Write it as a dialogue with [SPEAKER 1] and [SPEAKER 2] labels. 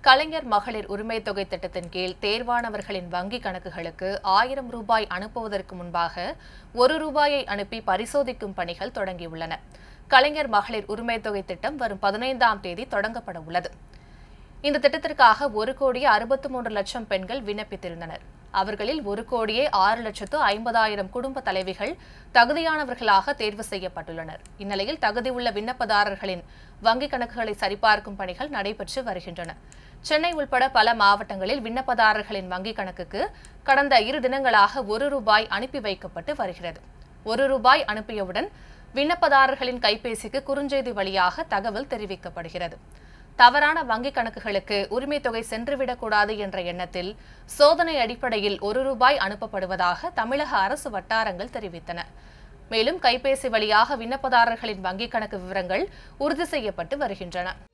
[SPEAKER 1] கலைஞர் மகளிர் உரிமை தொகை திட்டத்தின் கீழ் தேர்வானவர்களின் வங்கிக் கணக்குகளுக்கு ஆயிரம் ரூபாய் அனுப்புவதற்கு முன்பாக ஒரு ரூபாயை அனுப்பி பரிசோதிக்கும் பணிகள் தொடங்கியுள்ளன கலைஞர் மகளிர் உரிமை தொகை திட்டம் வரும் பதினைந்தாம் தேதி தொடங்கப்பட உள்ளது இந்த திட்டத்திற்காக ஒரு கோடியே அறுபத்து மூன்று லட்சம் பெண்கள் விண்ணப்பித்திருந்தனர் அவர்களில் ஒரு கோடியே ஆறு லட்சத்து ஐம்பதாயிரம் குடும்ப தலைவிகள் தகுதியானவர்களாக தேர்வு செய்யப்பட்டுள்ளனர் இந்நிலையில் தகுதியுள்ள விண்ணப்பதாரர்களின் வங்கிக் கணக்குகளை சரிபார்க்கும் பணிகள் நடைபெற்று வருகின்றன சென்னை உள்பட பல மாவட்டங்களில் விண்ணப்பதாரர்களின் வங்கிக் கணக்குக்கு கடந்த இரு தினங்களாக ஒரு ரூபாய் அனுப்பி வைக்கப்பட்டு வருகிறது ஒரு ரூபாய் அனுப்பியவுடன் விண்ணப்பதாரர்களின் கைபேசிக்கு குறுஞ்செய்தி வழியாக தகவல் தெரிவிக்கப்படுகிறது தவறான வங்கிக் கணக்குகளுக்கு உரிமைத் தொகை சென்றுவிடக்கூடாது என்ற எண்ணத்தில் சோதனை அடிப்படையில் ஒரு ரூபாய் அனுப்பப்படுவதாக தமிழக அரசு வட்டாரங்கள் தெரிவித்தன மேலும் கைபேசி வழியாக விண்ணப்பதாரர்களின் வங்கிக் கணக்கு விவரங்கள் உறுதி செய்யப்பட்டு வருகின்றன